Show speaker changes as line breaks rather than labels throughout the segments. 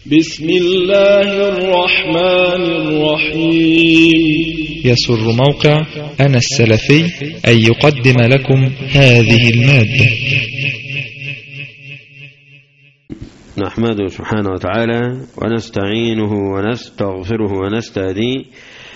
بسم الله الرحمن الرحيم
يسر موقع أنا السلفي أن يقدم لكم هذه المادة
نحمده سبحانه وتعالى ونستعينه ونستغفره ونستهديه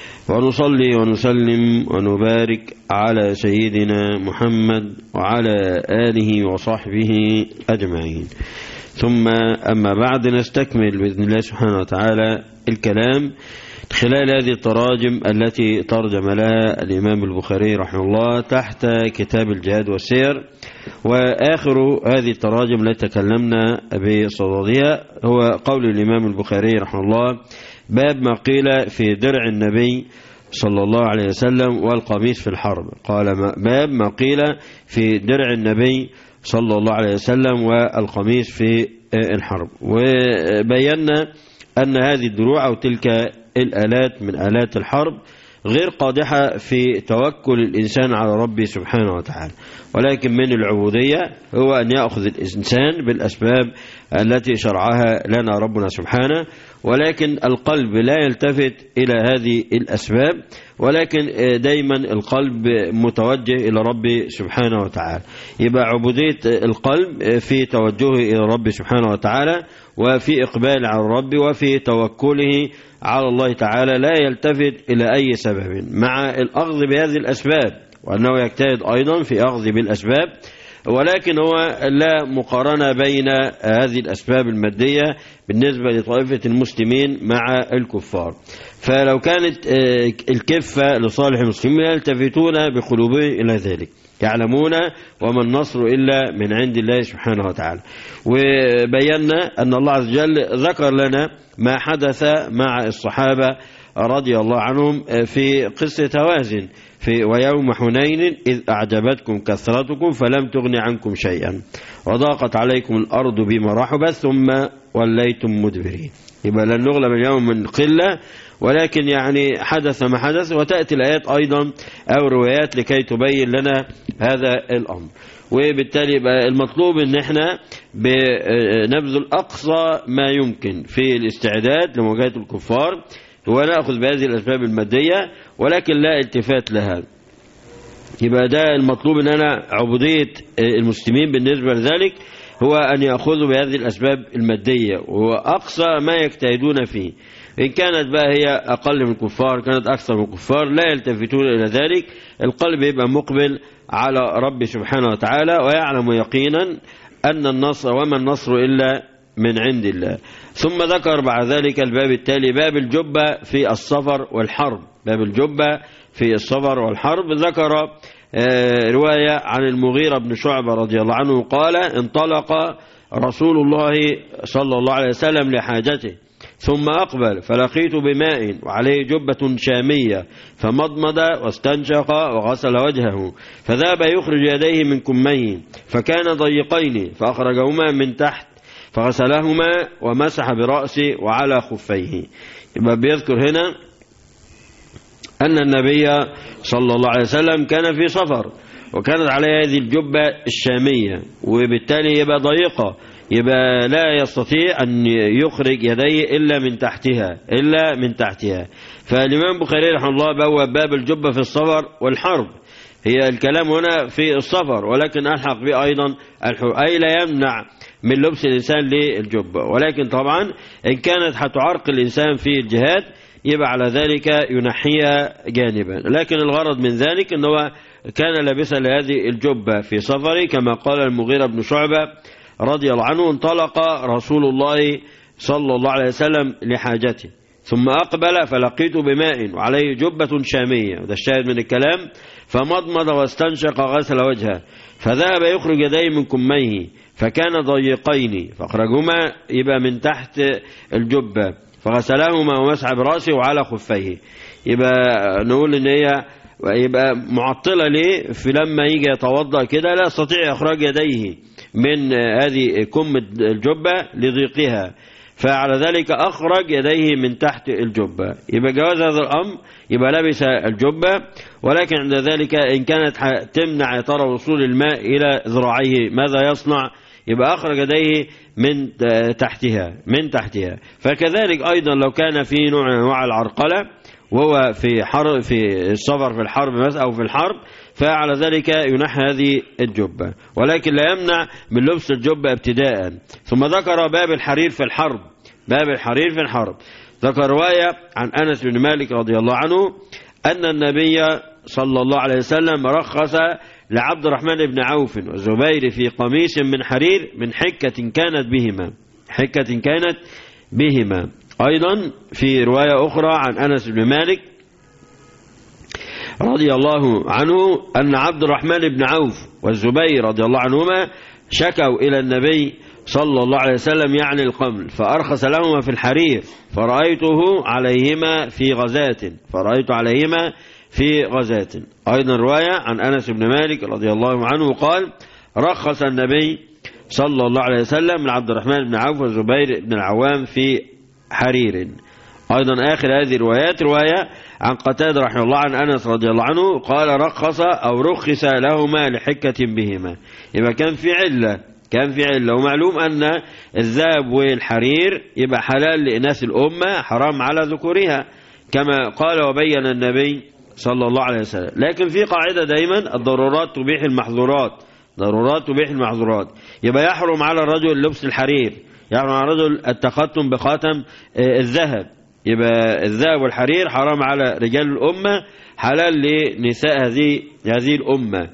ونصلي ونسلم ونبارك على سيدنا محمد وعلى آله وصحبه أجمعين ثم أما بعد نستكمل بإذن الله سبحانه وتعالى الكلام خلال هذه التراجم التي ترجم لها الإمام البخاري رحمه الله تحت كتاب الجهاد والسير وآخر هذه التراجم التي تكلمنا بصددها هو قول الإمام البخاري رحمه الله باب ما قيل في درع النبي صلى الله عليه وسلم والقميص في الحرب قال باب ما قيل في درع النبي صلى الله عليه وسلم والقميص في الحرب وبينا أن هذه الدروع أو تلك الآلات من آلات الحرب غير قادحة في توكل الإنسان على ربه سبحانه وتعالى ولكن من العبودية هو أن يأخذ الإنسان بالأسباب التي شرعها لنا ربنا سبحانه ولكن القلب لا يلتفت إلى هذه الأسباب ولكن دايما القلب متوجه إلى ربه سبحانه وتعالى يبقى عبودية القلب في توجهه إلى ربه سبحانه وتعالى وفي إقبال على الرب وفي توكله على الله تعالى لا يلتفت إلى أي سبب مع الأخذ بهذه الأسباب وأنه يجتهد أيضا في أخذ بالأسباب ولكن هو لا مقارنة بين هذه الأسباب المادية بالنسبة لطائفة المسلمين مع الكفار فلو كانت الكفة لصالح المسلمين يلتفتون بقلوبهم إلى ذلك يعلمون وما النصر إلا من عند الله سبحانه وتعالى وبينا أن الله عز وجل ذكر لنا ما حدث مع الصحابة رضي الله عنهم في قصة هوازن في ويوم حنين إذ أعجبتكم كثرتكم فلم تغن عنكم شيئا وضاقت عليكم الأرض بما رحبت ثم وليتم مدبرين يبقى لن نغلب اليوم من قلة ولكن يعني حدث ما حدث وتأتي الآيات أيضا أو روايات لكي تبين لنا هذا الأمر وبالتالي يبقى المطلوب ان احنا بنبذل اقصى ما يمكن في الاستعداد لمواجهه الكفار وناخذ بهذه الاسباب الماديه ولكن لا التفات لها يبقى ده المطلوب ان انا عبوديه المسلمين بالنسبه لذلك هو ان ياخذوا بهذه الاسباب الماديه واقصى ما يجتهدون فيه إن كانت بقى هي أقل من الكفار كانت أكثر من الكفار لا يلتفتون إلى ذلك القلب يبقى مقبل على رب سبحانه وتعالى ويعلم يقينا أن النصر وما النصر إلا من عند الله ثم ذكر بعد ذلك الباب التالي باب الجبة في السفر والحرب باب الجبة في السفر والحرب ذكر رواية عن المغيرة بن شعبة رضي الله عنه قال انطلق رسول الله صلى الله عليه وسلم لحاجته ثم أقبل فلقيت بماء وعليه جبة شامية فمضمض واستنشق وغسل وجهه فذهب يخرج يديه من كميه فكان ضيقين فأخرجهما من تحت فغسلهما ومسح برأسه وعلى خفيه يبقى بيذكر هنا أن النبي صلى الله عليه وسلم كان في سفر وكانت عليه هذه الجبة الشامية وبالتالي يبقى ضيقة يبقى لا يستطيع أن يخرج يديه إلا من تحتها إلا من تحتها فالإمام البخاري رحمه الله بواب باب الجبة في السفر والحرب هي الكلام هنا في السفر ولكن ألحق به أيضا الحرب أي لا يمنع من لبس الإنسان للجبة ولكن طبعا إن كانت هتعرق الإنسان في الجهاد يبقى على ذلك ينحيها جانبا لكن الغرض من ذلك أنه كان لابسا لهذه الجبة في سفره كما قال المغيرة بن شعبة رضي الله عنه انطلق رسول الله صلى الله عليه وسلم لحاجته ثم أقبل فلقيت بماء وعليه جبة شامية وده الشاهد من الكلام فمضمض واستنشق غسل وجهه فذهب يخرج يديه من كميه فكان ضيقين فأخرجهما يبقى من تحت الجبة فغسلهما ومسح برأسه وعلى خفيه يبقى نقول ان هي يبقى معطلة ليه في لما يجي يتوضأ كده لا يستطيع إخراج يديه من هذه كم الجبة لضيقها فعلى ذلك أخرج يديه من تحت الجبة يبقى جواز هذا الأمر يبقى لبس الجبة ولكن عند ذلك إن كانت تمنع يا ترى وصول الماء إلى ذراعيه ماذا يصنع يبقى أخرج يديه من تحتها من تحتها فكذلك أيضا لو كان في نوع من أنواع العرقلة وهو في حرب في السفر في الحرب مثلا أو في الحرب فعلى ذلك ينحى هذه الجبة ولكن لا يمنع من لبس الجبة ابتداء ثم ذكر باب الحرير في الحرب باب الحرير في الحرب ذكر رواية عن أنس بن مالك رضي الله عنه أن النبي صلى الله عليه وسلم رخص لعبد الرحمن بن عوف والزبير في قميص من حرير من حكة كانت بهما حكة كانت بهما أيضا في رواية أخرى عن أنس بن مالك رضي الله عنه أن عبد الرحمن بن عوف والزبير رضي الله عنهما شكوا إلى النبي صلى الله عليه وسلم يعني القمل فأرخص لهما في الحرير فرأيته عليهما في غزاة فرأيت عليهما في غزاة أيضا رواية عن أنس بن مالك رضي الله عنه قال رخص النبي صلى الله عليه وسلم لعبد الرحمن بن عوف والزبير بن العوام في حرير أيضا آخر هذه الروايات رواية عن قتادة رحمه الله عن أنس رضي الله عنه قال رخص أو رخص لهما لحكة بهما يبقى كان في علة كان في علة ومعلوم أن الذهب والحرير يبقى حلال لإناث الأمة حرام على ذكورها كما قال وبين النبي صلى الله عليه وسلم لكن في قاعدة دايما الضرورات تبيح المحظورات ضرورات تبيح المحظورات يبقى يحرم على الرجل لبس الحرير يحرم على الرجل التختم بخاتم الذهب يبقى الذهب والحرير حرام على رجال الأمة حلال لنساء هذه هذه الأمة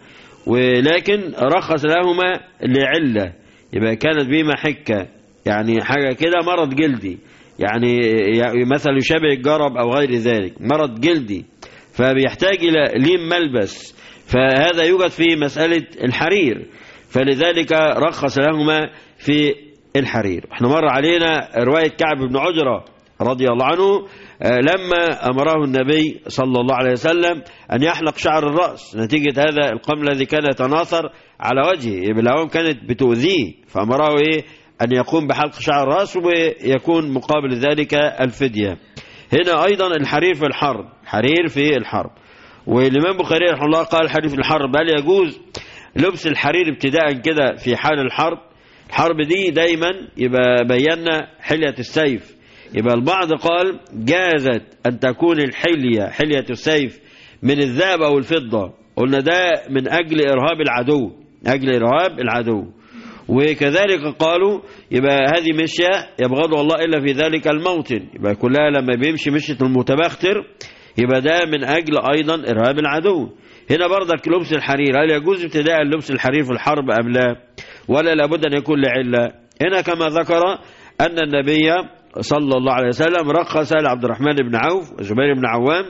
ولكن رخص لهما لعلة يبقى كانت بهما حكة يعني حاجة كده مرض جلدي يعني مثلا يشابه الجرب أو غير ذلك مرض جلدي فبيحتاج إلى لين ملبس فهذا يوجد في مسألة الحرير فلذلك رخص لهما في الحرير احنا مر علينا رواية كعب بن عجرة رضي الله عنه لما أمره النبي صلى الله عليه وسلم أن يحلق شعر الرأس نتيجة هذا القمل الذي كان يتناثر على وجهه بالعوام كانت بتؤذيه فأمره إيه أن يقوم بحلق شعر الرأس ويكون مقابل ذلك الفدية هنا أيضا الحرير في الحرب حرير في الحرب والإمام بخاري رحمه الله قال الحرير في الحرب هل يجوز لبس الحرير ابتداء كده في حال الحرب الحرب دي دايما يبقى بينا حلية السيف يبقى البعض قال جازت أن تكون الحلية حلية السيف من الذهب أو الفضة قلنا ده من أجل إرهاب العدو أجل إرهاب العدو وكذلك قالوا يبقى هذه مشية يبغضها الله إلا في ذلك الموطن يبقى كلها لما بيمشي مشية المتبختر يبقى ده من أجل أيضا إرهاب العدو هنا برضك لبس الحرير هل يجوز ابتداء لبس الحرير في الحرب أم لا ولا لابد أن يكون لعلة هنا كما ذكر أن النبي صلى الله عليه وسلم رخص لعبد الرحمن بن عوف وزبير بن عوام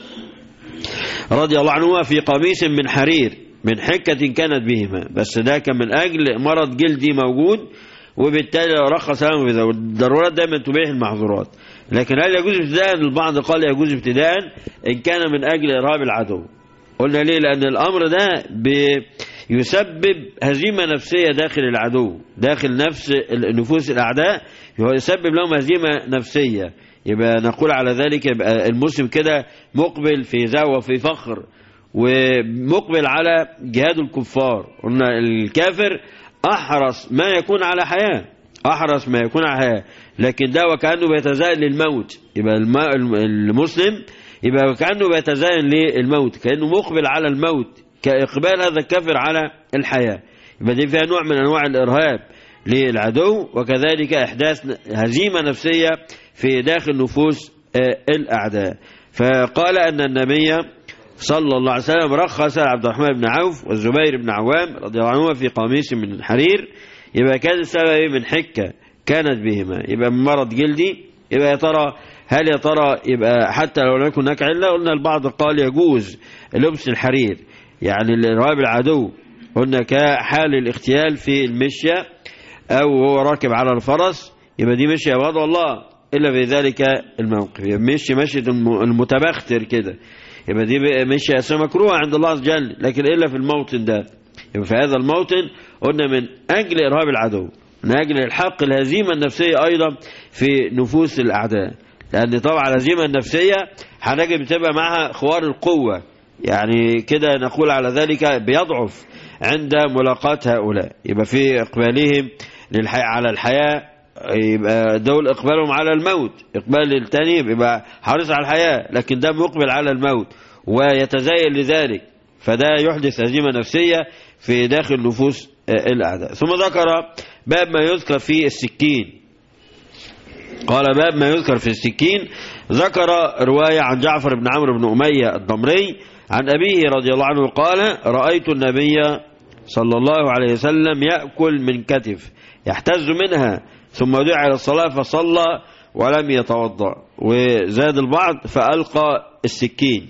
رضي الله عنهما في قميص من حرير من حكة كانت بهما بس ده كان من أجل مرض جلدي موجود وبالتالي رخص لهم بذا والضرورات دائما تبيح المحظورات لكن هل يجوز ابتداء البعض قال يجوز ابتداء إن كان من أجل إرهاب العدو قلنا ليه لأن الأمر ده يسبب هزيمة نفسية داخل العدو داخل نفس نفوس الأعداء يسبب لهم هزيمة نفسية يبقى نقول على ذلك يبقى المسلم كده مقبل في زاوة في فخر ومقبل على جهاد الكفار قلنا الكافر أحرص ما يكون على حياة أحرص ما يكون على حياة لكن ده وكأنه بيتزاين للموت يبقى المسلم يبقى وكأنه بيتزاين للموت كأنه مقبل على الموت كإقبال هذا الكافر على الحياة يبقى دي فيها نوع من أنواع الإرهاب للعدو وكذلك إحداث هزيمة نفسية في داخل نفوس الأعداء فقال أن النبي صلى الله عليه وسلم رخص عبد الرحمن بن عوف والزبير بن عوام رضي الله عنهما في قميص من الحرير يبقى كان السبب من حكة كانت بهما يبقى من مرض جلدي يبقى يا ترى هل يا ترى يبقى حتى لو لم يكن هناك علة قلنا البعض قال يجوز لبس الحرير يعني الإرهاب العدو قلنا كحال الاغتيال في المشية أو هو راكب على الفرس يبقى دي مشية بغض الله إلا في ذلك الموقف يبقى مشي مشية المتبختر كده يبقى دي مشية أسمى مكروهة عند الله عز وجل لكن إلا في الموطن ده يبقى في هذا الموطن قلنا من أجل إرهاب العدو من أجل الحق الهزيمة النفسية أيضا في نفوس الأعداء لأن طبعا الهزيمة النفسية هنجد بتبقى معها خوار القوة يعني كده نقول على ذلك بيضعف عند ملاقاة هؤلاء يبقى في إقبالهم للحي... على الحياة يبقى دول إقبالهم على الموت إقبال التاني يبقى حريص على الحياة لكن ده مقبل على الموت ويتزين لذلك فده يحدث هزيمة نفسية في داخل نفوس الأعداء ثم ذكر باب ما يذكر في السكين قال باب ما يذكر في السكين ذكر رواية عن جعفر بن عمرو بن أمية الضمري عن أبيه رضي الله عنه قال رأيت النبي صلى الله عليه وسلم يأكل من كتف يحتز منها ثم دعا إلى الصلاة فصلى ولم يتوضأ وزاد البعض فألقى السكين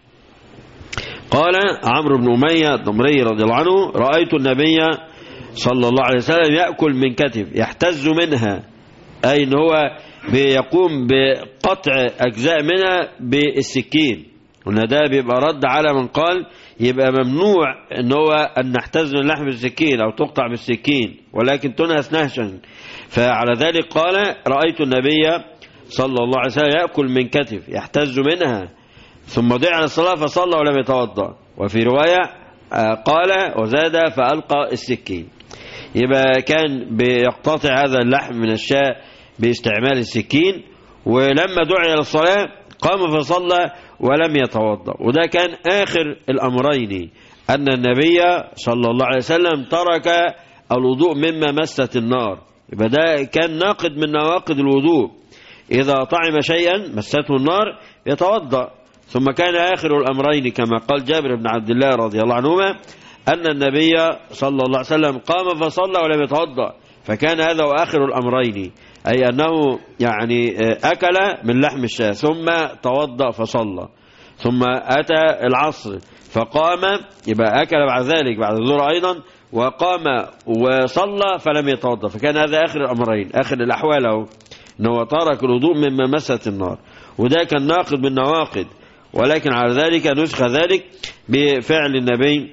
قال عمرو بن أمية الضمري رضي الله عنه رأيت النبي صلى الله عليه وسلم يأكل من كتف يحتز منها أي أن هو بيقوم بقطع أجزاء منها بالسكين وأن ده بيبقى رد على من قال يبقى ممنوع أن هو أن نحتز من لحم السكين أو تقطع بالسكين ولكن تنهس نهشا فعلى ذلك قال رأيت النبي صلى الله عليه وسلم يأكل من كتف يحتز منها ثم ضيع على الصلاة فصلى ولم يتوضأ وفي رواية قال وزاد فألقى السكين يبقى كان بيقتطع هذا اللحم من الشاة باستعمال السكين ولما دعي إلى الصلاة قام فصلى ولم يتوضأ وده كان آخر الأمرين أن النبي صلى الله عليه وسلم ترك الوضوء مما مست النار يبقى ده كان ناقد من نواقد الوضوء إذا طعم شيئا مسته النار يتوضأ ثم كان آخر الأمرين كما قال جابر بن عبد الله رضي الله عنهما أن النبي صلى الله عليه وسلم قام فصلى ولم يتوضأ فكان هذا آخر الأمرين أي أنه يعني أكل من لحم الشاة ثم توضأ فصلى ثم أتى العصر فقام يبقى أكل بعد ذلك بعد الظهر أيضا وقام وصلى فلم يتوضأ فكان هذا آخر الأمرين آخر الأحوال أهو أنه ترك الوضوء مما مست النار وده كان ناقض من نواقض ولكن على ذلك نسخ ذلك بفعل النبي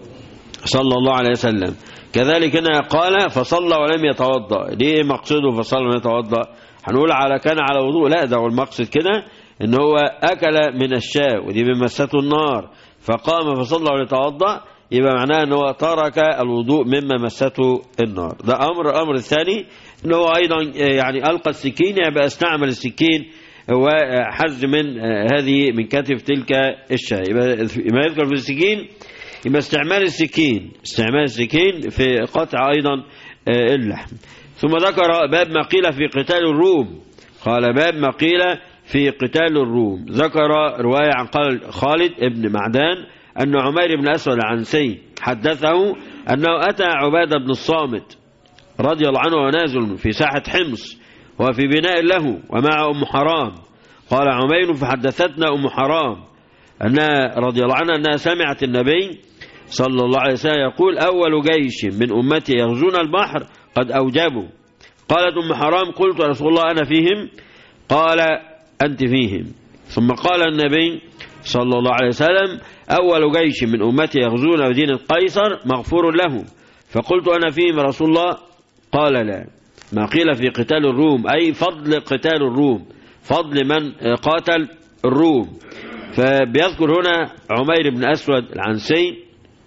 صلى الله عليه وسلم كذلك هنا قال فصلى ولم يتوضا ليه مقصده فصلى ولم يتوضا هنقول على كان على وضوء لا ده هو المقصد كده ان هو اكل من الشاة ودي بمسته النار فقام فصلى ولم يتوضا يبقى معناه ان هو ترك الوضوء مما مسته النار ده امر الامر الثاني ان هو ايضا يعني القى السكين يبقى استعمل السكين وحز من هذه من كتف تلك الشاة يبقى ما يذكر في السكين يبقى استعمال السكين استعمال السكين في قطع أيضا اللحم ثم ذكر باب ما قيل في قتال الروم قال باب ما قيل في قتال الروم ذكر رواية عن قال خالد ابن معدان أن عمير بن أسود العنسي حدثه أنه أتى عبادة بن الصامت رضي الله عنه ونازل في ساحة حمص وفي بناء له ومع أم حرام قال عمير فحدثتنا أم حرام أنها رضي الله عنها أنها سمعت النبي صلى الله عليه وسلم يقول أول جيش من أمتي يغزون البحر قد أوجبوا قالت أم حرام قلت يا رسول الله أنا فيهم قال أنت فيهم ثم قال النبي صلى الله عليه وسلم أول جيش من أمتي يغزون مدينة قيصر مغفور له فقلت أنا فيهم رسول الله قال لا ما قيل في قتال الروم أي فضل قتال الروم فضل من قاتل الروم فبيذكر هنا عمير بن أسود العنسي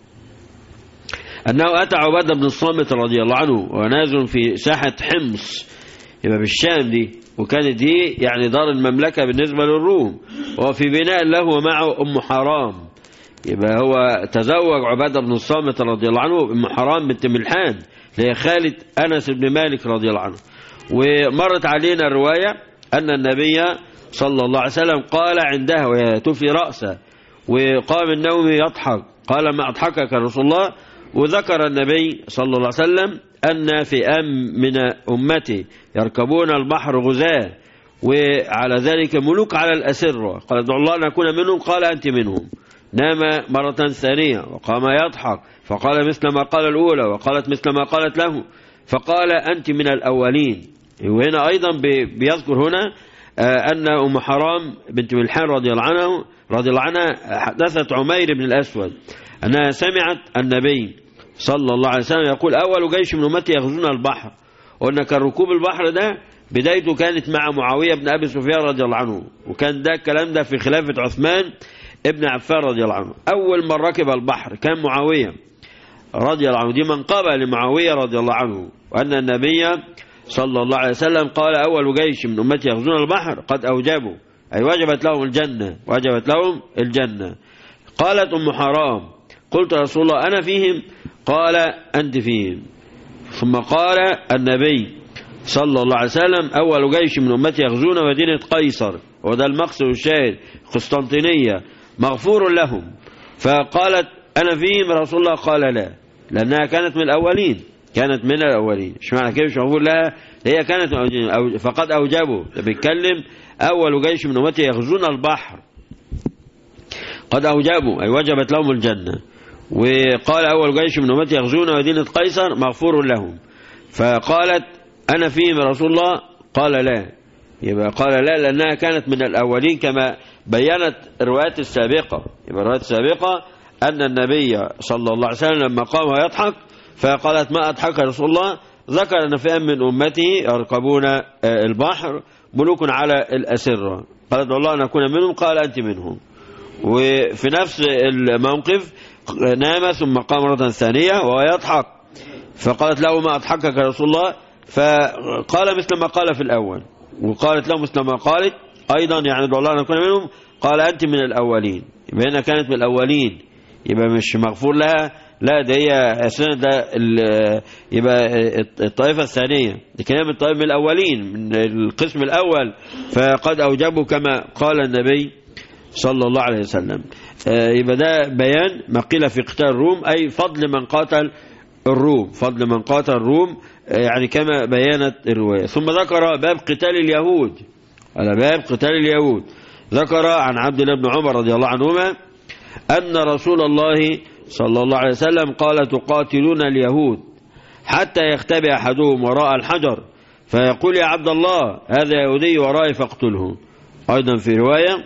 أنه أتى عبادة بن الصامت رضي الله عنه ونازل في ساحة حمص يبقى بالشام دي وكانت دي يعني دار المملكة بالنسبة للروم وفي بناء له ومعه أم حرام يبقى هو تزوج عبادة بن الصامت رضي الله عنه أم حرام بنت ملحان هي خالة أنس بن مالك رضي الله عنه ومرت علينا الرواية أن النبي صلى الله عليه وسلم قال عندها وهي تفي رأسه وقام النوم يضحك قال ما أضحكك رسول الله وذكر النبي صلى الله عليه وسلم أن في أم من أمتي يركبون البحر غزاة وعلى ذلك ملوك على الأسرة قال ادعو الله أن أكون منهم قال أنت منهم نام مرة ثانية وقام يضحك فقال مثل ما قال الأولى وقالت مثل ما قالت له فقال أنت من الأولين وهنا أيضا بيذكر هنا أن أم حرام بنت ملحان رضي الله عنه رضي الله عنها حدثت عمير بن الأسود أنها سمعت النبي صلى الله عليه وسلم يقول أول جيش من أمتي يغزون البحر وأن كان ركوب البحر ده بدايته كانت مع معاوية بن أبي سفيان رضي الله عنه وكان ده الكلام ده في خلافة عثمان ابن عفان رضي الله عنه أول من ركب البحر كان معاوية رضي الله عنه دي منقبة لمعاوية رضي الله عنه وأن النبي صلى الله عليه وسلم قال أول جيش من أمتي يغزون البحر قد أوجبوا أي وجبت لهم الجنة وجبت لهم الجنة قالت أم حرام قلت يا رسول الله أنا فيهم قال أنت فيهم ثم قال النبي صلى الله عليه وسلم أول جيش من أمتي يغزون مدينة قيصر وده المقصد الشاهد قسطنطينية مغفور لهم فقالت أنا فيهم رسول الله قال لا لأنها كانت من الأولين كانت من الأولين مش معنى كده مش مغفور لها هي كانت من الأولين أو فقد أوجبوا ده بيتكلم أول جيش من أمتي يغزون البحر قد أوجبوا أي وجبت لهم الجنة وقال أول جيش من أمتي يغزون مدينة قيصر مغفور لهم فقالت أنا فيهم رسول الله قال لا يبقى قال لا لأنها كانت من الأولين كما بينت الروايات السابقة يبقى الروايات السابقة أن النبي صلى الله عليه وسلم لما قام يضحك فقالت ما أضحك رسول الله ذكر أن فئا من أمته يركبون البحر ملوك على الأسرة قالت والله أن أكون منهم قال أنت منهم وفي نفس الموقف نام ثم قام مرة ثانية وهو يضحك فقالت له ما أضحكك يا رسول الله فقال مثل ما قال في الأول وقالت له مثل ما قالت أيضا يعني والله أن أكون منهم قال أنت من الأولين يبقى هنا كانت من الأولين يبقى مش مغفور لها لا ده هي أساسا ده يبقى الطائفة الثانية دي كلام الطائفة من الأولين من القسم الأول فقد أوجبوا كما قال النبي صلى الله عليه وسلم يبقى ده بيان ما قيل في قتال الروم أي فضل من قاتل الروم فضل من قاتل الروم يعني كما بيانت الرواية ثم ذكر باب قتال اليهود على باب قتال اليهود ذكر عن عبد الله بن عمر رضي الله عنهما أن رسول الله صلى الله عليه وسلم قال تقاتلون اليهود حتى يختبئ أحدهم وراء الحجر فيقول يا عبد الله هذا يهودي ورائي فاقتله أيضا في رواية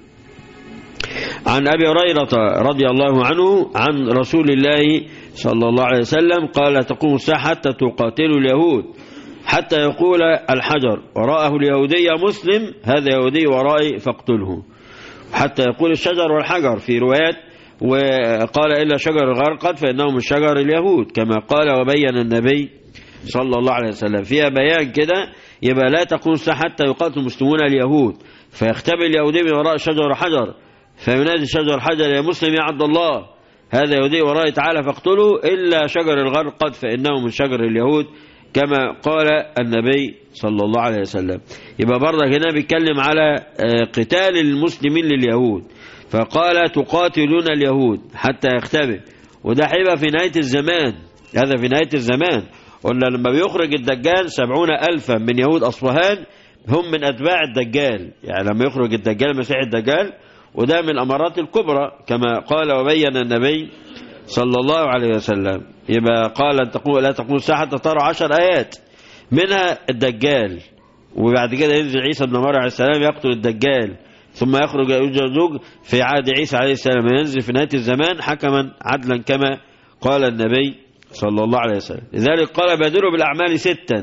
عن أبي هريرة رضي الله عنه عن رسول الله صلى الله عليه وسلم قال تقوم الساعة حتى تقاتلوا اليهود حتى يقول الحجر وراءه اليهودي مسلم هذا يهودي ورائي فاقتله حتى يقول الشجر والحجر في روايات وقال إلا شجر الغرقد فإنه من شجر اليهود كما قال وبين النبي صلى الله عليه وسلم فيها بيان كده يبقى لا تقوم الساعة حتى يقاتل المسلمون اليهود فيختبئ اليهودي من وراء شجر حجر فينادي شجر حجر يا مسلم يا عبد الله هذا يهودي ورائي تعالى فاقتله إلا شجر الغرقد فإنه من شجر اليهود كما قال النبي صلى الله عليه وسلم يبقى برضك هنا بيتكلم على قتال المسلمين لليهود فقال تقاتلون اليهود حتى يختبئ وده هيبقى في نهاية الزمان هذا في نهاية الزمان قلنا لما بيخرج الدجال سبعون ألفا من يهود أصفهان هم من أتباع الدجال يعني لما يخرج الدجال مسيح الدجال وده من الأمارات الكبرى كما قال وبين النبي صلى الله عليه وسلم يبقى قال أن تقول لا تقول الساعة حتى ترى عشر آيات منها الدجال وبعد كده ينزل عيسى بن مريم عليه السلام يقتل الدجال ثم يخرج يوجد في عهد عيسى عليه السلام ينزل في نهاية الزمان حكما عدلا كما قال النبي صلى الله عليه وسلم لذلك قال بادروا بالأعمال ستا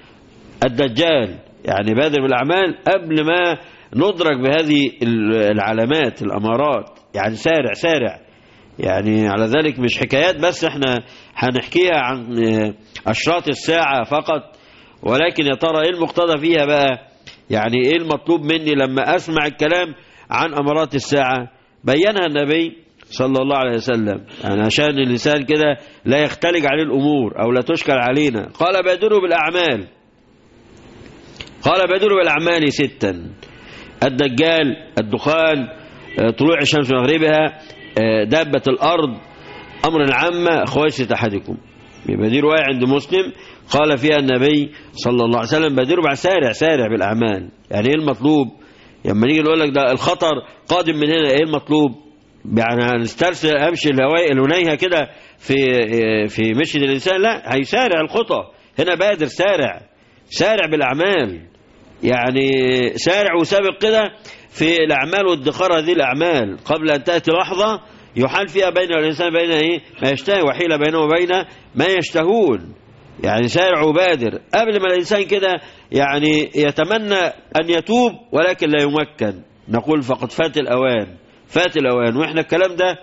الدجال يعني بادر بالأعمال قبل ما ندرك بهذه العلامات الأمارات يعني سارع سارع يعني على ذلك مش حكايات بس احنا هنحكيها عن أشراط الساعة فقط ولكن يا ترى ايه المقتضى فيها بقى يعني ايه المطلوب مني لما اسمع الكلام عن امارات الساعة بينها النبي صلى الله عليه وسلم يعني عشان الإنسان كده لا يختلج عليه الأمور أو لا تشكل علينا قال بادروا بالأعمال قال بادروا بالأعمال ستا الدجال الدخان طلوع الشمس مغربها دابة الأرض أمر العامة خويسة أحدكم يبقى دي رواية عند مسلم قال فيها النبي صلى الله عليه وسلم بادروا بعد سارع سارع بالأعمال يعني ايه المطلوب لما نيجي نقول لك ده الخطر قادم من هنا ايه المطلوب يعني هنسترسل امشي الهواء الهنيهه كده في في مشي الانسان لا هيسارع الخطى هنا بادر سارع سارع بالاعمال يعني سارع وسابق كده في الاعمال وادخار هذه الاعمال قبل ان تاتي لحظه يحال فيها بين الانسان بين ايه ما يشتهي وحيل بينه وبين ما يشتهون يعني سارع وبادر قبل ما الانسان كده يعني يتمنى ان يتوب ولكن لا يمكن نقول فقد فات الاوان فات الاوان واحنا الكلام ده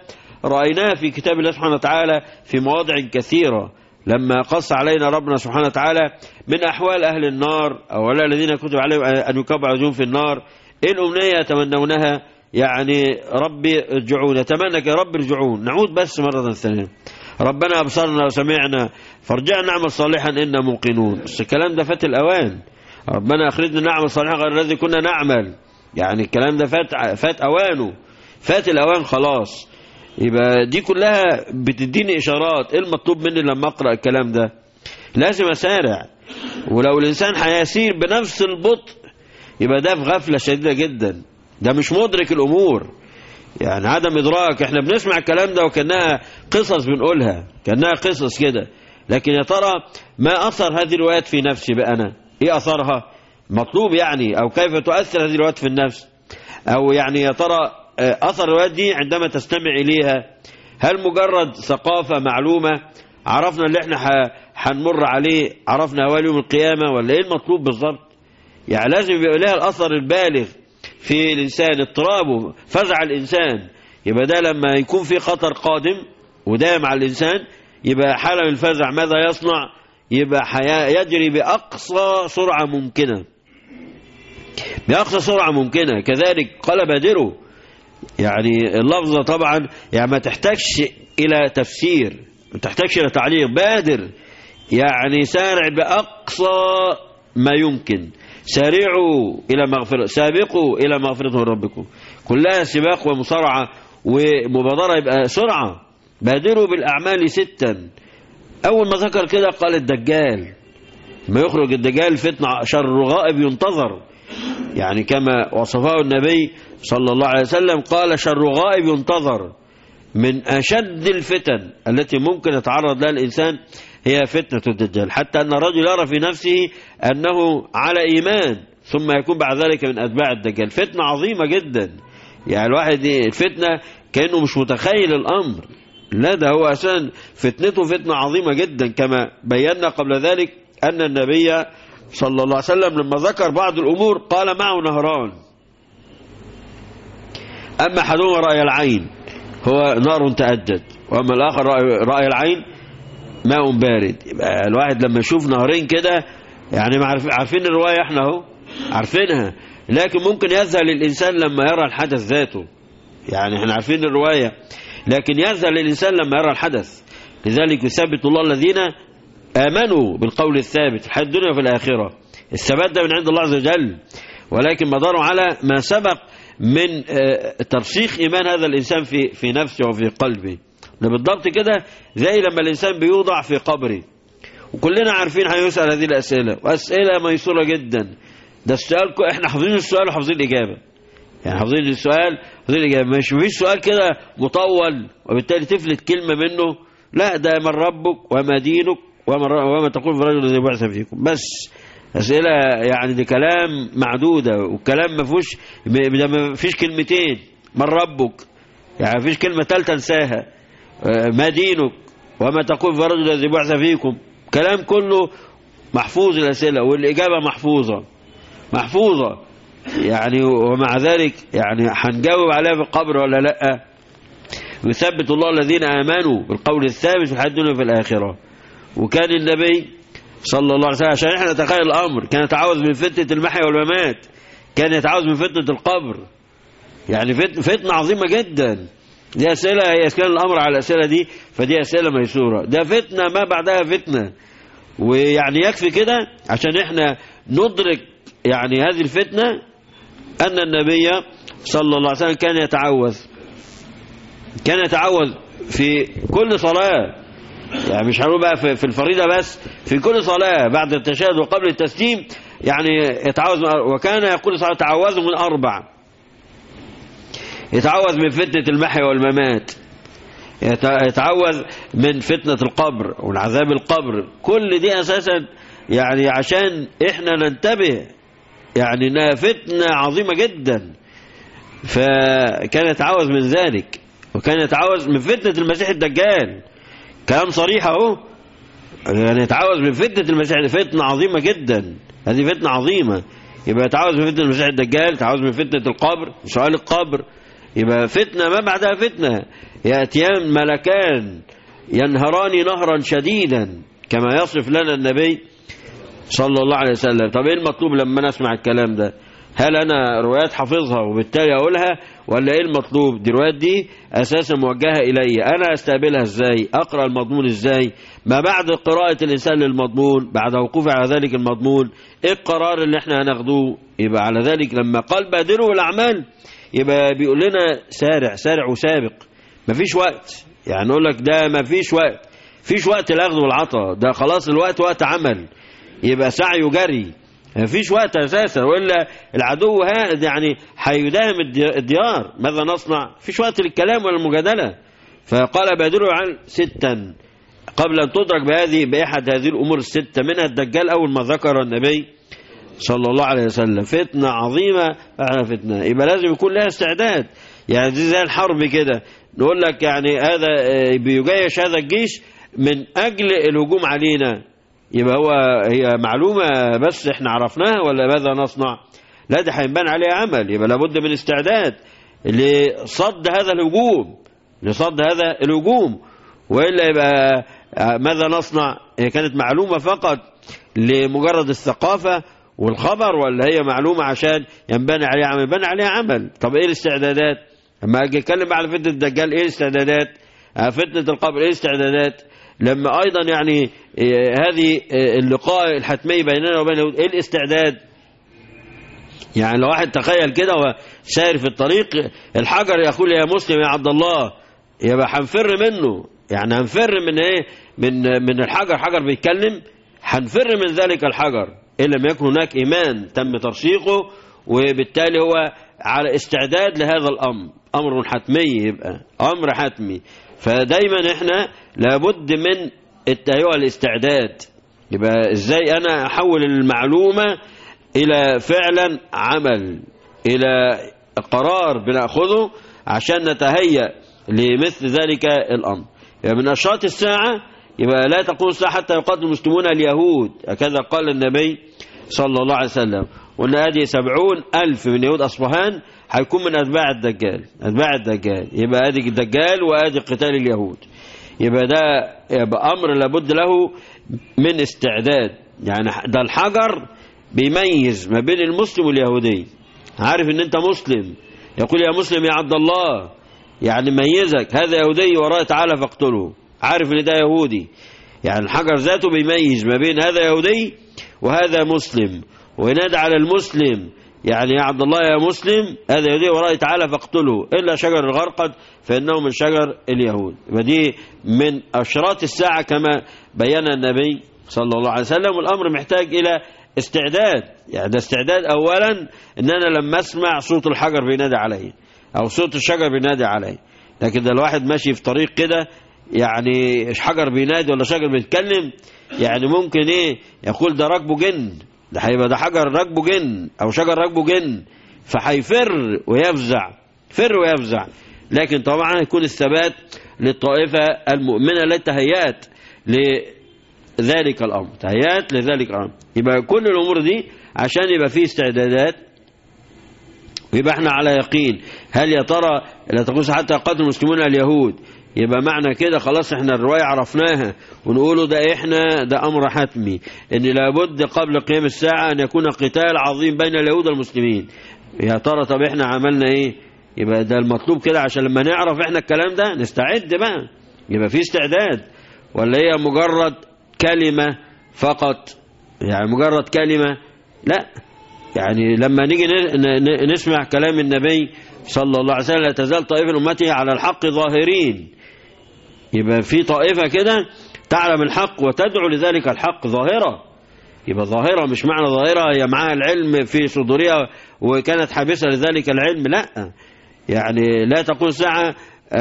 رأيناه في كتاب الله سبحانه وتعالى في مواضع كثيرة لما قص علينا ربنا سبحانه وتعالى من أحوال أهل النار أو الذين كتب عليهم أن يكبوا عزهم في النار إيه الأمنية يتمنونها يعني ربي ارجعون يتمنى يا رب ارجعون نعود بس مرة ثانية ربنا أبصرنا وسمعنا فارجعنا نعمل صالحا إنا موقنون بس الكلام ده فات الأوان ربنا أخرجنا نعمل صالحا غير الذي كنا نعمل يعني الكلام ده فات فات أوانه فات الأوان خلاص يبقى دي كلها بتديني إشارات إيه المطلوب مني لما أقرأ الكلام ده لازم أسارع ولو الإنسان هيسير بنفس البطء يبقى ده في غفلة شديدة جدا ده مش مدرك الأمور يعني عدم إدراك احنا بنسمع الكلام ده وكأنها قصص بنقولها كأنها قصص كده لكن يا ترى ما أثر هذه الروايات في نفسي بقى أنا إيه أثرها مطلوب يعني أو كيف تؤثر هذه الروايات في النفس أو يعني يا ترى أثر الروايات دي عندما تستمع إليها هل مجرد ثقافة معلومة عرفنا اللي احنا هنمر عليه عرفنا أول يوم القيامة ولا إيه المطلوب بالظبط يعني لازم يبقى لها الأثر البالغ في الإنسان اضطرابه فزع الإنسان يبقى ده لما يكون في خطر قادم وده مع الإنسان يبقى حالة من الفزع ماذا يصنع يبقى يجري بأقصى سرعة ممكنة بأقصى سرعة ممكنة كذلك قال بادروا يعني اللفظة طبعا يعني ما تحتاجش إلى تفسير ما تحتاجش إلى تعليق بادر يعني سارع بأقصى ما يمكن سارعوا إلى مغفرة سابقوا إلى مغفرة من ربكم كلها سباق ومصارعة ومبادرة يبقى سرعة بادروا بالأعمال ستا أول ما ذكر كده قال الدجال ما يخرج الدجال فتنة شر غائب ينتظر يعني كما وصفه النبي صلى الله عليه وسلم قال شر غائب ينتظر من أشد الفتن التي ممكن يتعرض لها الإنسان هي فتنة الدجال حتى أن الرجل يرى في نفسه أنه على إيمان ثم يكون بعد ذلك من أتباع الدجال فتنة عظيمة جدا يعني الواحد الفتنة كأنه مش متخيل الأمر لا ده هو أساسا فتنته فتنة عظيمة جدا كما بينا قبل ذلك أن النبي صلى الله عليه وسلم لما ذكر بعض الأمور قال معه نهران أما أحدهما رأي العين هو نار تأجج وأما الآخر رأي العين ماء بارد يبقى الواحد لما يشوف نهرين كده يعني عارفين الرواية احنا اهو عارفينها لكن ممكن يذهل الإنسان لما يرى الحدث ذاته يعني احنا عارفين الرواية لكن يذهل الإنسان لما يرى الحدث لذلك يثبت الله الذين آمنوا بالقول الثابت في الحياة الدنيا وفي الآخرة الثبات ده من عند الله عز وجل ولكن مداره على ما سبق من ترسيخ إيمان هذا الإنسان في في نفسه وفي قلبه ده بالضبط كده زي لما الإنسان بيوضع في قبره وكلنا عارفين هيسأل هذه الأسئلة وأسئلة ميسورة جدا ده السؤال احنا حافظين السؤال وحافظين الإجابة يعني حافظين السؤال حافظين الإجابة مش مفيش سؤال كده مطول وبالتالي تفلت كلمة منه لا ده من ربك وما دينك وما, وما تقول في الرجل الذي بعث فيكم بس أسئلة يعني دي كلام معدودة والكلام ما فيهوش ما فيش كلمتين من ربك يعني ما فيش كلمة ثالثة انساها ما دينك وما تقول في الرجل الذي بعث فيكم كلام كله محفوظ الأسئلة والإجابة محفوظة محفوظة يعني ومع ذلك يعني هنجاوب عليها في القبر ولا لا يثبت الله الذين آمنوا بالقول الثابت في الحياة الدنيا وفي الآخرة وكان النبي صلى الله عليه وسلم عشان احنا نتخيل الأمر كان يتعوذ من فتنة المحيا والممات كان يتعوذ من فتنة القبر يعني فتنة عظيمة جدا دي أسئلة هي كان الأمر على الأسئلة دي فدي أسئلة ميسورة ده فتنة ما بعدها فتنة ويعني يكفي كده عشان احنا ندرك يعني هذه الفتنة أن النبي صلى الله عليه وسلم كان يتعوذ كان يتعوذ في كل صلاة يعني مش هنقول بقى في الفريضة بس في كل صلاة بعد التشهد وقبل التسليم يعني يتعوذ وكان يقول صلى تعوذ من أربع يتعوذ من فتنة المحيا والممات يتعوذ من فتنة القبر والعذاب القبر كل دي أساسا يعني عشان احنا ننتبه يعني انها فتنة عظيمة جدا فكان يتعوذ من ذلك وكان يتعوذ من فتنة المسيح الدجال كلام صريح اهو يعني يتعوذ من فتنة المسيح فتنة عظيمة جدا هذه فتنة عظيمة يبقى يتعوذ من فتنة المسيح الدجال يتعوذ من فتنة القبر سؤال القبر يبقى فتنة ما بعدها فتنة يأتيان ملكان ينهران نهرا شديدا كما يصف لنا النبي صلى الله عليه وسلم طب ايه المطلوب لما نسمع الكلام ده هل انا روايات حافظها وبالتالي اقولها ولا ايه المطلوب دي الروايات دي اساسا موجهه الي انا استقبلها ازاي اقرا المضمون ازاي ما بعد قراءه الانسان للمضمون بعد وقوفه على ذلك المضمون ايه القرار اللي احنا هناخدوه يبقى على ذلك لما قال بادروا الاعمال يبقى بيقول لنا سارع سارع وسابق مفيش وقت يعني نقول لك ده مفيش وقت فيش وقت الاخذ والعطاء ده خلاص الوقت وقت عمل يبقى سعي وجري مفيش وقت اساسا والا العدو ها يعني هيداهم الديار ماذا نصنع فيش وقت للكلام ولا المجادله فقال بادروا عن ستا قبل ان تدرك بهذه باحد هذه الامور السته منها الدجال اول ما ذكر النبي صلى الله عليه وسلم فتنه عظيمه على فتنه يبقى لازم يكون لها استعداد يعني دي زي الحرب كده نقول لك يعني هذا بيجيش هذا الجيش من اجل الهجوم علينا يبقى هو هي معلومة بس احنا عرفناها ولا ماذا نصنع لا ده هينبان عليه عمل يبقى لابد من استعداد لصد هذا الهجوم لصد هذا الهجوم وإلا يبقى ماذا نصنع هي كانت معلومة فقط لمجرد الثقافة والخبر ولا هي معلومة عشان ينبني عليها عمل ينبني عليها عمل طب ايه الاستعدادات لما اجي اتكلم على فتنة الدجال ايه الاستعدادات فتنة القبر ايه الاستعدادات لما ايضا يعني هذه اللقاء الحتمي بيننا وبين اليهود ايه الاستعداد يعني لو واحد تخيل كده وسائر في الطريق الحجر يقول يا مسلم يا عبد الله يبقى هنفر منه يعني هنفر من ايه من من الحجر حجر بيتكلم هنفر من ذلك الحجر ان لم يكن هناك ايمان تم ترسيخه وبالتالي هو على استعداد لهذا الامر امر حتمي يبقى امر حتمي فدايما احنا لابد من التهيئة الاستعداد يبقى ازاي انا احول المعلومة الى فعلا عمل الى قرار بناخذه عشان نتهيأ لمثل ذلك الامر يبقى من اشراط الساعة يبقى لا تقوم الساعة حتى يقاتل المسلمون اليهود هكذا قال النبي صلى الله عليه وسلم وان هذه سبعون الف من يهود اصفهان هيكون من اتباع الدجال اتباع الدجال يبقى ادي الدجال وادي قتال اليهود يبقى ده يبقى امر لابد له من استعداد يعني ده الحجر بيميز ما بين المسلم واليهودي عارف ان انت مسلم يقول يا مسلم يا عبد الله يعني ميزك هذا يهودي وراء تعالى فاقتله عارف ان ده يهودي يعني الحجر ذاته بيميز ما بين هذا يهودي وهذا مسلم وينادى على المسلم يعني يا عبد الله يا مسلم هذا يهودي وراء تعالى فاقتله إلا شجر الغرقد فإنه من شجر اليهود ودي من أشراط الساعة كما بين النبي صلى الله عليه وسلم والأمر محتاج إلى استعداد يعني ده استعداد أولا إن أنا لما أسمع صوت الحجر بينادي علي أو صوت الشجر بينادي علي لكن ده الواحد ماشي في طريق كده يعني حجر بينادي ولا شجر بيتكلم يعني ممكن ايه يقول ده راكبه جن ده هيبقى ده حجر راكبه جن او شجر راكبه جن فهيفر ويفزع فر ويفزع لكن طبعا يكون الثبات للطائفة المؤمنة التي تهيأت لذلك الأمر تهيأت لذلك الأمر يبقى كل الأمور دي عشان يبقى فيه استعدادات ويبقى احنا على يقين هل يا ترى لا تقول حتى قتل المسلمون اليهود يبقى معنى كده خلاص احنا الرواية عرفناها ونقوله ده احنا ده امر حتمي ان لابد قبل قيام الساعة ان يكون قتال عظيم بين اليهود والمسلمين يا ترى طب احنا عملنا ايه يبقى ده المطلوب كده عشان لما نعرف احنا الكلام ده نستعد بقى يبقى في استعداد ولا هي مجرد كلمة فقط يعني مجرد كلمة لا يعني لما نيجي نسمع كلام النبي صلى الله عليه وسلم لا تزال طائفة أمتي على الحق ظاهرين يبقى في طائفة كده تعلم الحق وتدعو لذلك الحق ظاهرة يبقى ظاهرة مش معنى ظاهرة هي معها العلم في صدورها وكانت حابسة لذلك العلم لا يعني لا تقول ساعة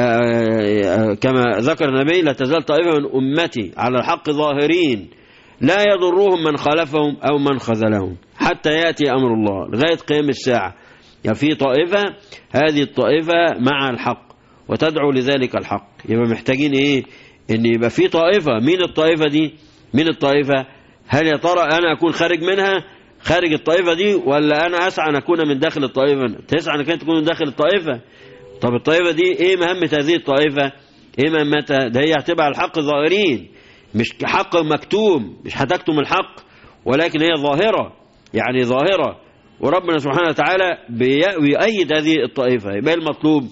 كما ذكر النبي لا تزال طائفة من أمتي على الحق ظاهرين لا يضرهم من خالفهم أو من خذلهم حتى يأتي أمر الله لغاية قيام الساعة يعني في طائفة هذه الطائفة مع الحق وتدعو لذلك الحق يبقى محتاجين ايه ان يبقى في طائفة مين الطائفة دي مين الطائفة هل يا ترى انا اكون خارج منها خارج الطائفة دي ولا انا اسعى ان اكون من داخل الطائفة تسعى انك تكون من داخل الطائفة طب الطائفة دي ايه مهمة هذه الطائفة ايه مهمتها ده هي هتبقى الحق ظاهرين مش حق مكتوم مش هتكتم الحق ولكن هي ظاهرة يعني ظاهرة وربنا سبحانه وتعالى بيأيد هذه الطائفة يبقى المطلوب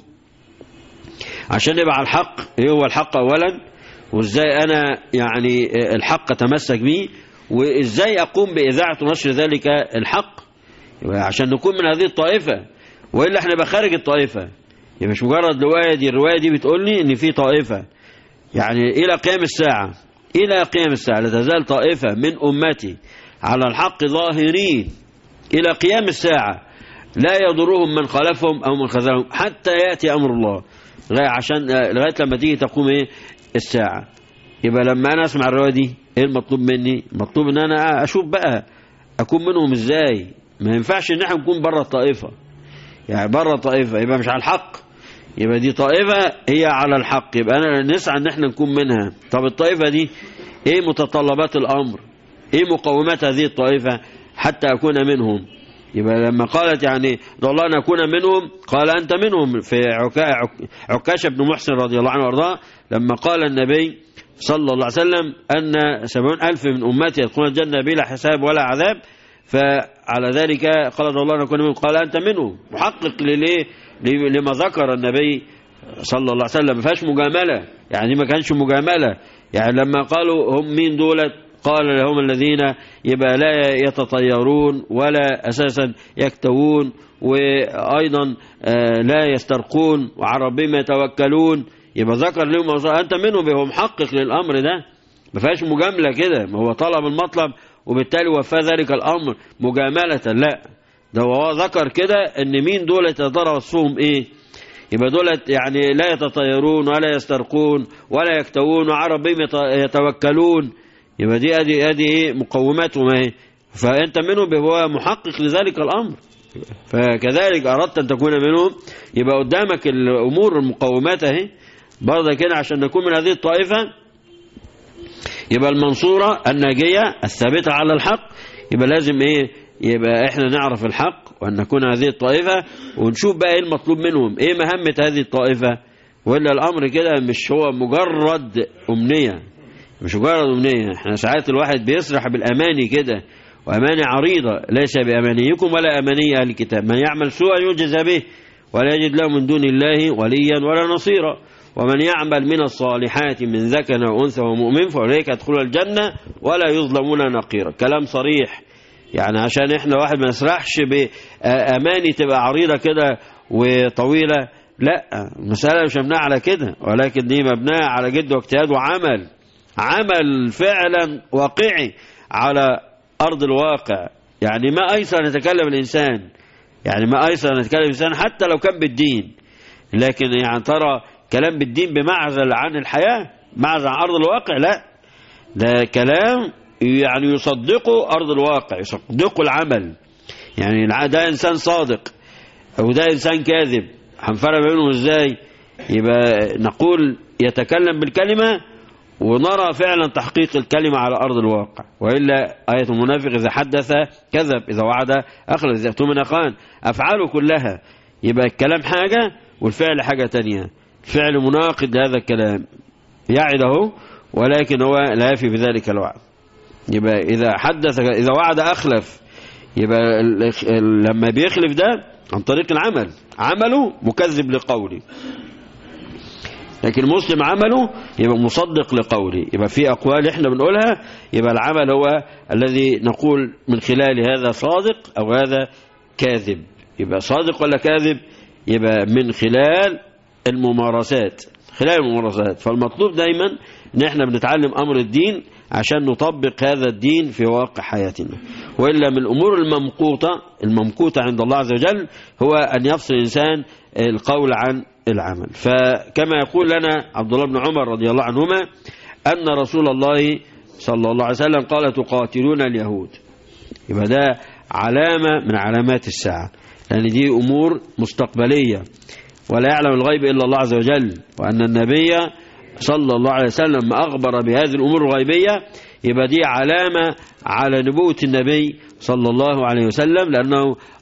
عشان يبقى على الحق ايه هو الحق اولا وازاي انا يعني الحق اتمسك به وازاي اقوم باذاعه ونشر ذلك الحق يبقى عشان نكون من هذه الطائفه والا احنا نبقى خارج الطائفه يبقى مش مجرد روايه دي الروايه دي بتقول لي ان في طائفه يعني الى قيام الساعه الى قيام الساعه لا تزال طائفه من امتي على الحق ظاهرين الى قيام الساعه لا يضرهم من خالفهم او من خذلهم حتى ياتي امر الله لغايه عشان لغايه لما تيجي تقوم ايه الساعه يبقى لما انا اسمع الروايه دي ايه المطلوب مني المطلوب ان انا اشوف بقى اكون منهم ازاي ما ينفعش ان احنا نكون بره الطائفه يعني بره الطائفه يبقى مش على الحق يبقى دي طائفه هي على الحق يبقى انا نسعى ان احنا نكون منها طب الطائفه دي ايه متطلبات الامر ايه مقومات هذه الطائفه حتى اكون منهم يبقى لما قالت يعني الله أن أكون منهم قال أنت منهم في عكا عكاشة بن محسن رضي الله عنه وارضاه لما قال النبي صلى الله عليه وسلم أن سبعون ألف من أمتي يدخلون الجنة بلا حساب ولا عذاب فعلى ذلك قال الله أن أكون منهم قال أنت منهم محقق لليه لما ذكر النبي صلى الله عليه وسلم ما فيهاش مجاملة يعني ما كانش مجاملة يعني لما قالوا هم مين دولت قال لهم الذين يبقى لا يتطيرون ولا أساسا يكتوون وأيضا لا يسترقون وعلى ربهم يتوكلون يبقى ذكر لهم أنت منهم هو محقق للأمر ده ما فيهاش مجاملة كده ما هو طلب المطلب وبالتالي وفى ذلك الأمر مجاملة لا ده هو ذكر كده ان مين دول يتضرى وصفهم ايه يبقى دولت يعني لا يتطيرون ولا يسترقون ولا يكتوون وعلى ربهم يتوكلون يبقى دي ادي ادي ايه مقوماتهم اهي فانت منهم هو محقق لذلك الامر فكذلك اردت ان تكون منهم يبقى قدامك الامور المقومات اهي برضه كده عشان نكون من هذه الطائفه يبقى المنصوره الناجيه الثابته على الحق يبقى لازم ايه يبقى احنا نعرف الحق وان نكون هذه الطائفه ونشوف بقى ايه المطلوب منهم ايه مهمه هذه الطائفه ولا الامر كده مش هو مجرد امنيه مش مجرد أمنية احنا ساعات الواحد بيسرح بالأماني كده وأماني عريضة ليس بأمانيكم ولا أماني أهل الكتاب من يعمل سوءا يجز به ولا يجد له من دون الله وليا ولا نصيرا ومن يعمل من الصالحات من ذكر أو أنثى ومؤمن فأولئك يدخلون الجنة ولا يظلمون نقيرا كلام صريح يعني عشان احنا واحد ما يسرحش بأماني تبقى عريضة كده وطويلة لا المسألة مش مبناء على كده ولكن دي مبناء على جد واجتهاد وعمل عمل فعلا واقعي على أرض الواقع يعني ما أيسر أن يتكلم الإنسان يعني ما أيسر أن يتكلم الإنسان حتى لو كان بالدين لكن يعني ترى كلام بالدين بمعزل عن الحياة معزل عن أرض الواقع لا ده كلام يعني يصدقه أرض الواقع يصدقه العمل يعني ده إنسان صادق أو ده إنسان كاذب هنفرق بينهم إزاي يبقى نقول يتكلم بالكلمة ونرى فعلا تحقيق الكلمة على أرض الواقع وإلا آية المنافق إذا حدث كذب إذا وعد أخلص إذا اؤتمن خان أفعاله كلها يبقى الكلام حاجة والفعل حاجة تانية الفعل مناقض لهذا الكلام يعده ولكن هو لا يفي بذلك الوعد يبقى إذا حدث إذا وعد أخلف يبقى لما بيخلف ده عن طريق العمل عمله مكذب لقوله لكن المسلم عمله يبقى مصدق لقوله يبقى في أقوال احنا بنقولها يبقى العمل هو الذي نقول من خلال هذا صادق أو هذا كاذب يبقى صادق ولا كاذب يبقى من خلال الممارسات خلال الممارسات فالمطلوب دايما ان احنا بنتعلم أمر الدين عشان نطبق هذا الدين في واقع حياتنا وإلا من الأمور الممقوطة الممقوطة عند الله عز وجل هو أن يفصل الإنسان القول عن العمل فكما يقول لنا عبد الله بن عمر رضي الله عنهما أن رسول الله صلى الله عليه وسلم قال تقاتلون اليهود يبقى ده علامة من علامات الساعة لأن دي أمور مستقبلية ولا يعلم الغيب إلا الله عز وجل وأن النبي صلى الله عليه وسلم أخبر بهذه الأمور الغيبية يبقى دي علامة على نبوة النبي صلى الله عليه وسلم لأنه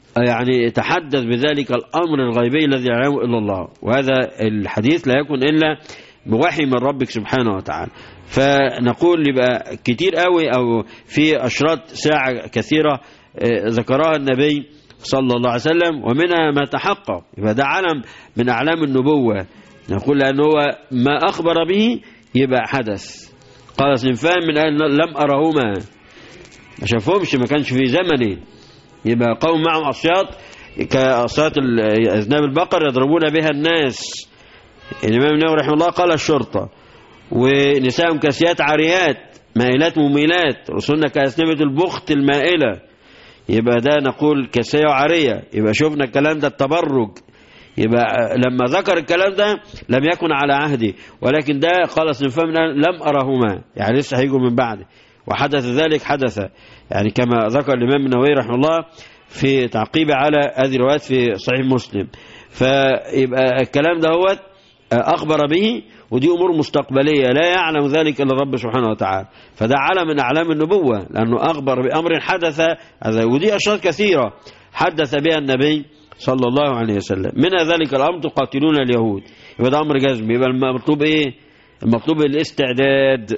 يعني تحدث بذلك الأمر الغيبي الذي يعلمه إلا الله وهذا الحديث لا يكون إلا بوحي من ربك سبحانه وتعالى فنقول يبقى كتير قوي أو في أشراط ساعة كثيرة ذكرها النبي صلى الله عليه وسلم ومنها ما تحقق يبقى ده علم من أعلام النبوة نقول لأنه هو ما أخبر به يبقى حدث قال صنفان من أهل لم أرهما ما شافهمش ما كانش في زمني يبقى قوم معهم أصياط كأصياط أذناب البقر يضربون بها الناس الإمام النووي رحمه الله قال الشرطة ونساء كاسيات عاريات مائلات مميلات رسولنا كأسنبة البخت المائلة يبقى ده نقول كاسية وعارية يبقى شفنا الكلام ده التبرج يبقى لما ذكر الكلام ده لم يكن على عهدي ولكن ده قال صنفان لم أرهما يعني لسه هيجوا من بعد وحدث ذلك حدث يعني كما ذكر الإمام النووي رحمه الله في تعقيبه على هذه الروايات في صحيح مسلم فيبقى الكلام ده هو أخبر به ودي أمور مستقبلية لا يعلم ذلك إلا الرب سبحانه وتعالى فده علم من أعلام النبوة لأنه أخبر بأمر حدث ودي أشياء كثيرة حدث بها النبي صلى الله عليه وسلم من ذلك الأمر تقاتلون اليهود يبقى ده أمر جزم يبقى المطلوب إيه المطلوب الاستعداد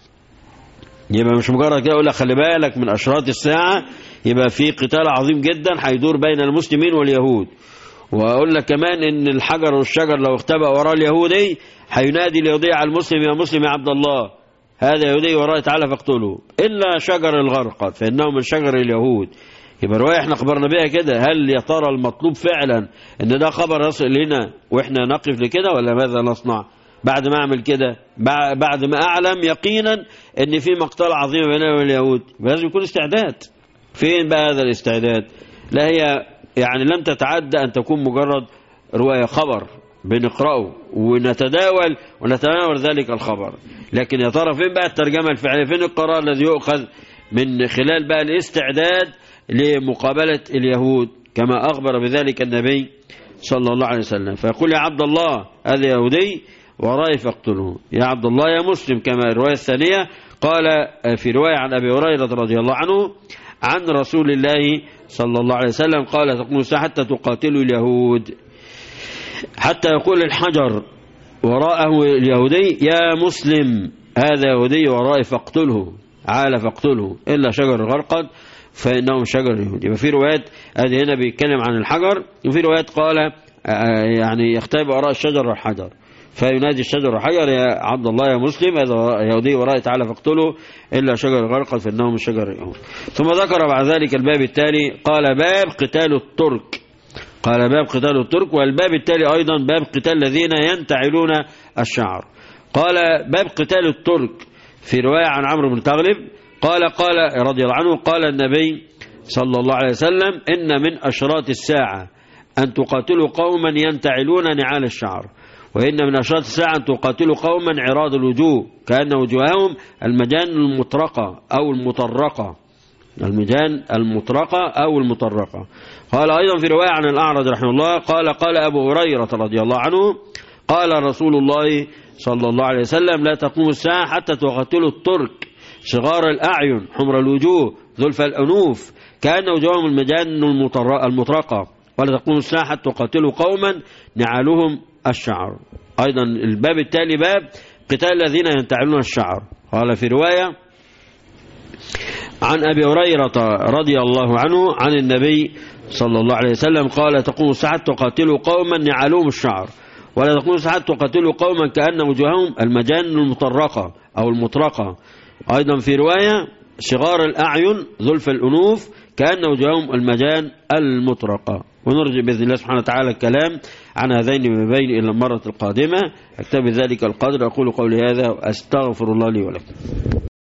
يبقى مش مجرد كده أقول لك خلي بالك من أشراط الساعة يبقى في قتال عظيم جدا هيدور بين المسلمين واليهود وأقول لك كمان إن الحجر والشجر لو اختبأ وراء اليهودي هينادي اليهودي على المسلم يا مسلم يا عبد الله هذا يهودي وراء تعالى فاقتله إلا شجر الغرقد فإنه من شجر اليهود يبقى رواية احنا خبرنا بها كده هل يا ترى المطلوب فعلا ان ده خبر يصل لنا واحنا نقف لكده ولا ماذا نصنع بعد ما اعمل كده بعد ما اعلم يقينا ان في مقتل عظيم بيننا وبين اليهود لازم يكون استعداد فين بقى هذا الاستعداد لا هي يعني لم تتعدى ان تكون مجرد رواية خبر بنقرأه ونتداول ونتناول ذلك الخبر لكن يا ترى فين بقى الترجمة الفعلية فين القرار الذي يؤخذ من خلال بقى الاستعداد لمقابلة اليهود كما أخبر بذلك النبي صلى الله عليه وسلم فيقول يا عبد الله هذا يهودي ورائي فاقتله يا عبد الله يا مسلم كما الرواية الثانية قال في رواية عن أبي هريرة رضي الله عنه عن رسول الله صلى الله عليه وسلم قال تقوم حتى تقاتلوا اليهود حتى يقول الحجر وراءه اليهودي يا مسلم هذا يهودي ورائي فاقتله عال فاقتله إلا شجر الغرقد فإنهم شجر اليهود يبقى في روايات هذه هنا بيتكلم عن الحجر وفي روايات قال يعني يختبئ وراء الشجر والحجر فينادي الشجر والحجر يا عبد الله يا مسلم هذا يهودي وراء تعالى فاقتله إلا شجر الغرقد فإنهم شجر اليهود ثم ذكر بعد ذلك الباب التالي قال باب قتال الترك قال باب قتال الترك والباب التالي أيضا باب قتال الذين ينتعلون الشعر قال باب قتال الترك في رواية عن عمرو بن تغلب قال قال رضي الله عنه قال النبي صلى الله عليه وسلم إن من أشراط الساعة أن تقاتلوا قوما ينتعلون نعال الشعر وإن من أشراط الساعة أن تقاتلوا قوما عراض الوجوه كأن وجوههم المجان المطرقة أو المطرقة المجان المطرقة أو المطرقة قال أيضا في رواية عن الأعرج رحمه الله قال قال أبو هريرة رضي الله عنه قال رسول الله صلى الله عليه وسلم لا تقوم الساعة حتى تقاتلوا الترك صغار الأعين حمر الوجوه ذلف الأنوف كأن وجوههم المجان المطرقة ولا تقوم الساعة حتى تقاتلوا قوما نعالهم الشعر أيضا الباب التالي باب قتال الذين ينتعلون الشعر قال في رواية عن أبي هريرة رضي الله عنه عن النبي صلى الله عليه وسلم قال تقوم الساعة تقاتلوا قوما نعالهم الشعر ولا تقوم الساعة تقاتلوا قوما كأن وجوههم المجان المطرقة أو المطرقة أيضا في رواية صغار الأعين ذلف الأنوف كأن وجوههم المجان المطرقة ونرجع بإذن الله سبحانه وتعالى الكلام عن هذين بين إلى المرة القادمة أكتب ذلك القدر أقول قولي هذا وأستغفر الله لي ولكم